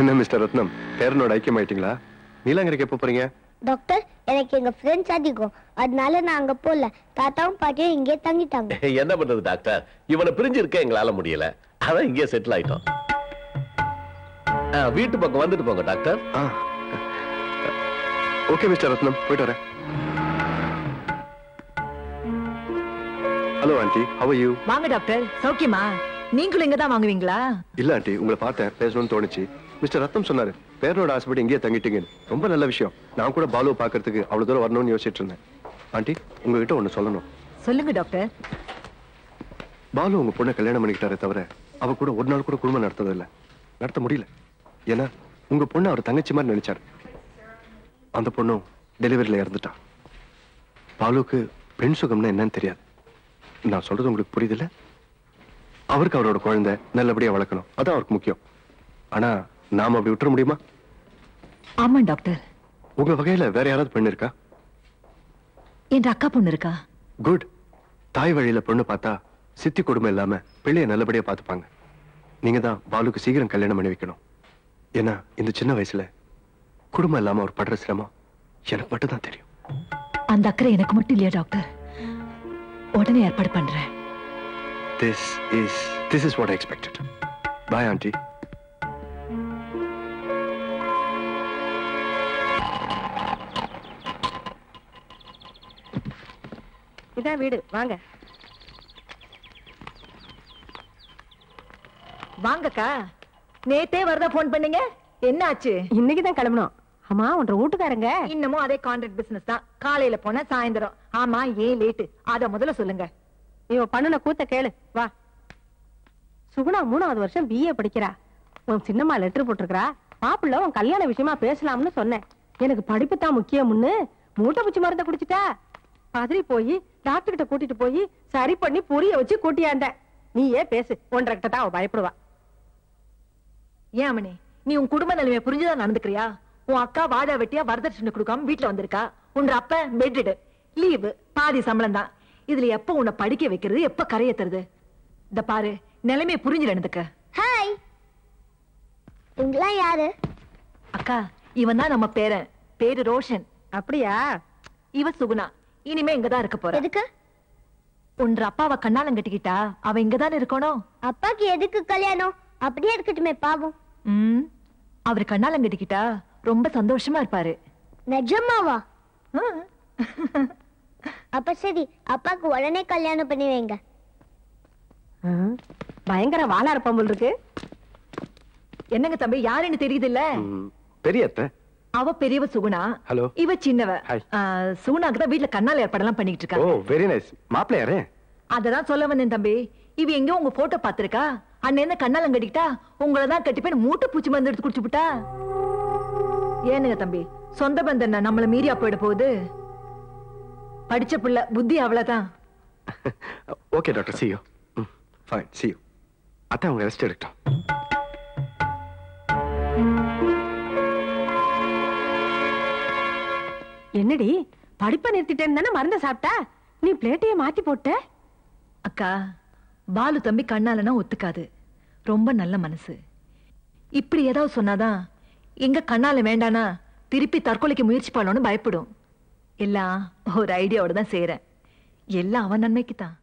என்ன மிஸ்டர் ரத்னம் பேரனோட ஐக்கியம் ஆயிட்டீங்களா நீலாங்கரைக்கு எப்போ போறீங்க டாக்டர் எனக்கு எங்க ஃப்ரெண்ட்ஸ் அதிகம் அதனால நான் அங்க போல தாத்தாவும் பாட்டியும் இங்கே தங்கிட்டாங்க என்ன பண்றது டாக்டர் இவனை பிரிஞ்சு இருக்க எங்களால முடியல அதான் இங்கே செட்டில் ஆயிட்டோம் ஆ, வீட்டு பக்கம் வந்துட்டு போங்க doctor ah okay mister Ratnam போயிட்டு வரேன் ஹலோ ஆண்டி ஹவ் யூ வாங்க டாக்டர் சௌக்கியமா நீங்களும் இங்க தான் வாங்குவீங்களா இல்ல ஆண்டி உங்களை பார்த்தேன் பேசணும்னு தோணுச்சு மிஸ்டர் ரத்னம் சொன்னாரு பேரனோட ஆசைப்படி இங்கேயே தங்கிட்டீங்கன்னு ரொம்ப நல்ல விஷயம் நான் கூட பாலுவை பார்க்கறதுக்கு அவ்வளவு தூரம் வரணும்னு யோசிச்சுட்டு இருந்தேன் ஆண்டி உங்ககிட்ட ஒண்ணு சொல்லணும் சொல்லுங்க டாக்டர் பாலு உங்க பொண்ணை கல்யாணம் பண்ணிக்கிட்டாரே தவிர அவ கூட ஒரு நாள் கூட குடும்பம் நடத்தது இல்ல நடத்த முடியல ஏன்னா உங்க பொண்ணு அவர் தங்கச்சி மாதிரி நினைச்சாரு அந்த பொண்ணும் டெலிவரியில இறந்துட்டா பாலுக்கு பெண் சுகம்னா என்னன்னு தெரியாது நான் சொல்றது உங்களுக்கு புரியுதுல்ல அவருக்கு அவரோட குழந்தை நல்லபடியா வளர்க்கணும் அதான் அவருக்கு முக்கியம் ஆனா நாம அப்படி விட்டுற முடியுமா ஆமா டாக்டர் உங்க வகையில வேற யாராவது பெண் இருக்கா என் அக்கா பொண்ணு இருக்கா குட் தாய் வழியில பொண்ணு பார்த்தா சித்தி கொடுமை இல்லாம பிள்ளைய நல்லபடியா பார்த்துப்பாங்க நீங்க தான் பாலுக்கு சீக்கிரம் கல்யாணம் பண்ணி வைக்கணும் ஏன்னா இந்த சின்ன வயசுல குடும்பம் இல்லாம அவர் படுற சிரமம் எனக்கு மட்டும் தான் தெரியும் அந்த அக்கறை எனக்கு மட்டும் இல்லையா டாக்டர் உடனே ஏற்பாடு பண்றேன் this is this is what I expected bye aunty இதான் வீடு வாங்க வாங்கக்கா நேத்தே வரதா போன் பண்ணீங்க என்ன ஆச்சு இன்னைக்கு தான் கிளம்பணும் ஆமா உன்ற வீட்டுக்காரங்க இன்னமும் அதே கான்ட்ராக்ட் பிசினஸ் தான் காலையில போன சாயந்தரம் ஆமா ஏன் லேட்டு அத முதல்ல சொல்லுங்க இவ பண்ணுன கூத்த கேளு வா சுகுணா மூணாவது வருஷம் பிஏ படிக்கிறா உன் சின்னம்மா லெட்டர் போட்டிருக்கா மாப்பிள்ள உன் கல்யாண விஷயமா பேசலாம்னு சொன்னேன் எனக்கு படிப்பு தான் முக்கியம்னு மூட்டை பூச்சி மருந்த குடிச்சிட்டா பதறி போய் டாக்டர் கிட்ட கூட்டிட்டு போய் சரி பண்ணி புரிய வச்சு கூட்டியாந்த நீயே பேசு ஒன்றரை கிட்ட தான் அவ பயப்படுவா ஏன் அம்மனி நீ உன் குடும்ப நிலைமையை புரிஞ்சுதான் நடந்துக்கிறியா உன் அக்கா வாழ வெட்டியா வரதட்சணை கொடுக்காம வீட்டுல வந்திருக்கா உன்ற அப்ப பெட்ரிடு லீவு பாதி சம்பளம் தான் இதுல எப்ப உன்னை படிக்க வைக்கிறது எப்ப கரையேத்துறது இந்த பாரு நிலைமையை புரிஞ்சு நடந்துக்க ஹாய் இவங்களாம் யாரு அக்கா இவன் தான் நம்ம பேரன் பேரு ரோஷன் அப்படியா இவ சுகுணா இனிமே இங்கதான் இருக்க போற எதுக்கு உன்ற அப்பாவை கண்ணாலம் கட்டிக்கிட்டா அவ இங்கதான் இருக்கணும் அப்பாக்கு எதுக்கு கல்யாணம் அப்படியே இருக்கட்டுமே பாவம் ம் அவர் கண்ணாலம் கட்டிக்கிட்டா ரொம்ப சந்தோஷமா இருப்பாரு நிஜமாவா ஆ. அப்ப சரி அப்பாக்கு உடனே கல்யாணம் பண்ணி வைங்க ஆ, பயங்கர வாழா இருப்பான் போல் இருக்கு என்னங்க தம்பி யாருன்னு தெரியுது இல்ல பெரிய அத்தை அவ பெரியவ சுகுணா Hello. இவ சின்னவ Hi. ஆ, சுகுணாக்கு தான் வீட்டுல கண்ணால ஏற்பாடெல்லாம் பண்ணிட்டு ஓ இருக்காங்க வெரி நைஸ் மாப்பிள்ள யாரு அததான் சொல்ல வந்தேன் தம்பி இவ எங்கேயோ உங்க போட்டோ பாத்திருக்கா அண்ணன் என்ன கண்ணாலம் கட்டிக்கிட்டா உங்களை தான் கட்டிப்பேன் மூட்டை பூச்சி மருந்து எடுத்து குடிச்சு விட்டா ஏனுங்க தம்பி சொந்த பந்தம் என்ன நம்மள மீறியா போயிட போகுது படிச்ச புள்ள புத்தி அவ்வளவுதான் okay doctor see you fine see you அத்தை அவங்க ரெஸ்ட் எடுக்கட்டும் என்னடி படிப்பை நிறுத்திட்டேன்னு தானே மருந்த சாப்பிட்டா நீ பிளேட்டையே மாத்தி போட்ட அக்கா பாலு தம்பி கண்ணாலனா ஒத்துக்காது ரொம்ப நல்ல மனசு இப்படி ஏதாவது சொன்னாதான் எங்க கண்ணால வேண்டானா திருப்பி தற்கொலைக்கு முயற்சி பண்ணணும்னு பயப்படும் எல்லாம் ஒரு ஐடியாவோட தான் செய்யறேன் எல்லாம் அவன் நன்மைக்கு தான்